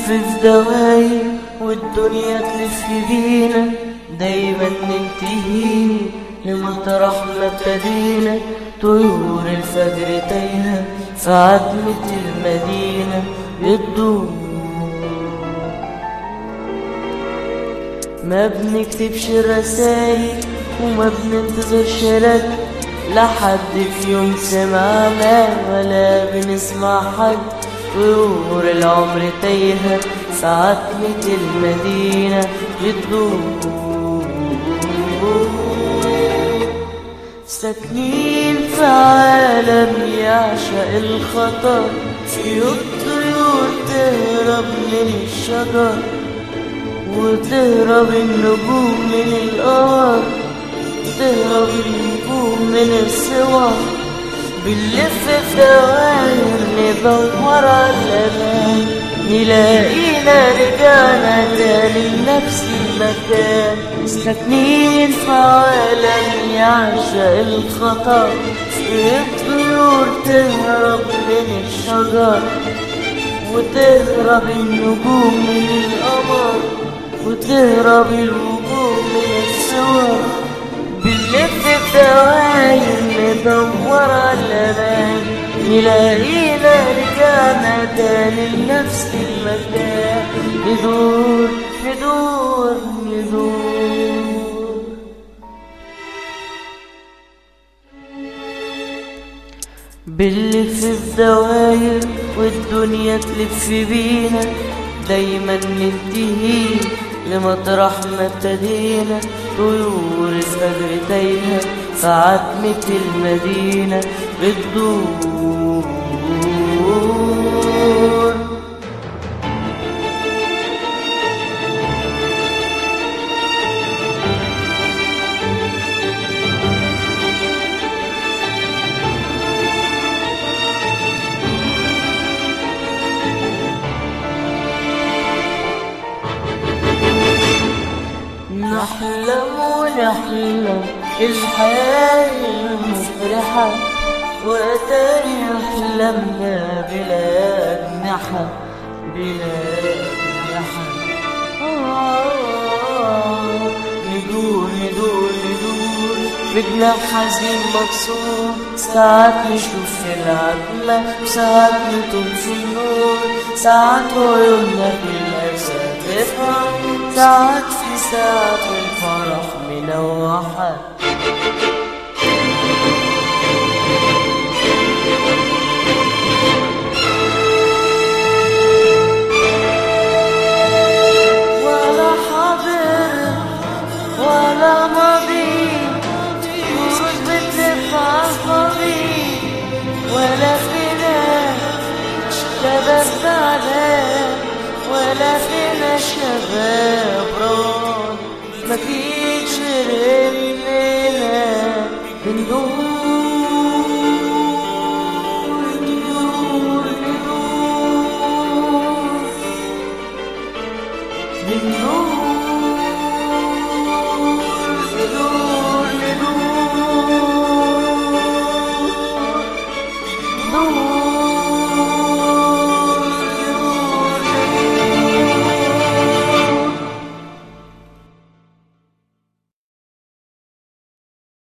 في دواير والدنيا تلف بينا دايما ننتهي لمطرح ما ابتدينا طيور الفجر تايهة في عتمة المدينة بتدور ما بنكتبش رسايل وما بننتظرش رد لا حد في يوم سمعنا ولا بنسمع حد طيور العمر تايهة في عتمة المدينة بتدور ساكنين في عالم يعشق الخطر في الطيور تهرب من الشجر وتهرب النجوم من القمر تهرب النجوم من الصور بنلف في دواير ندور على الأمان نلاقينا رجعنا تاني لنفس المكان ساكنين في عالم يعشق الخطر في الطيور تهرب من الشجر وتهرب النجوم من القمر وتهرب الوجوه من الصور بنلف في دواير ندور على الأمان نلاقينا رجعنا تاني لنفس المكان ندور ندور ندور بنلف في دواير والدنيا تلف بينا دايما ننتهي لمطرح ما ابتدينا طيور الفجر تايهة في عتمة المدينة بتدور نحلم ونحلم الحياة المفرحة وأتاري أحلامنا بلا أجنحة بلا أجنحة آه، ندور ندور ندور بجناح حزين مكسور ساعات نشوف في العتمة وساعات نطول في النور ساعات عيوننا في الأجساد تفرح ساعات في ساعات الفرح منوحة ولا حاضر ولا ماضي مش بتدفع فاضي ولا فينا شباب زعلان ولا فينا شباب ران مفيش غيرنا بندور